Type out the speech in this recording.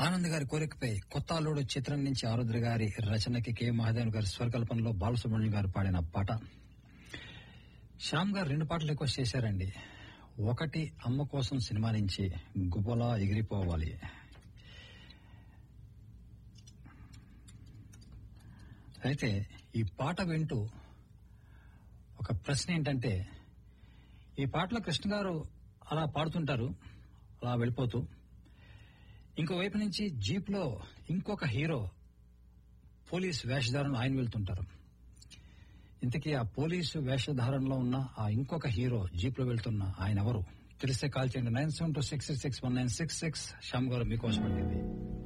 ఆనంద్ గారి కోరికపై కొత్త అల్లుడు చిత్రం నుంచి ఆరుద్ర గారి రచనకి కె మహాదేవన్ గారి స్వరకల్పనలో బాలసుబ్రహ్మణ్యం గారు పాడిన పాట శ్యామ్ గారు రెండు పాటలు రిక్వెస్ట్ చేశారండి ఒకటి అమ్మ కోసం సినిమా నుంచి గుబలా ఎగిరిపోవాలి అయితే ఈ పాట వింటూ ఒక ప్రశ్న ఏంటంటే ఈ పాటలో కృష్ణ గారు అలా పాడుతుంటారు అలా వెళ్ళిపోతూ ఇంకోవైపు నుంచి జీప్ లో ఇంకొక హీరో పోలీస్ వేషధారణ ఆయన వెళ్తుంటారు ఇంతకీ ఆ పోలీసు వేషధారణలో ఉన్న ఆ ఇంకొక హీరో జీప్ లో వెళ్తున్న ఆయన ఎవరు తెలిస్తే కాల్ చేయండి nine seven two six six one nine six six Shyam గారు మీకోసం పడింది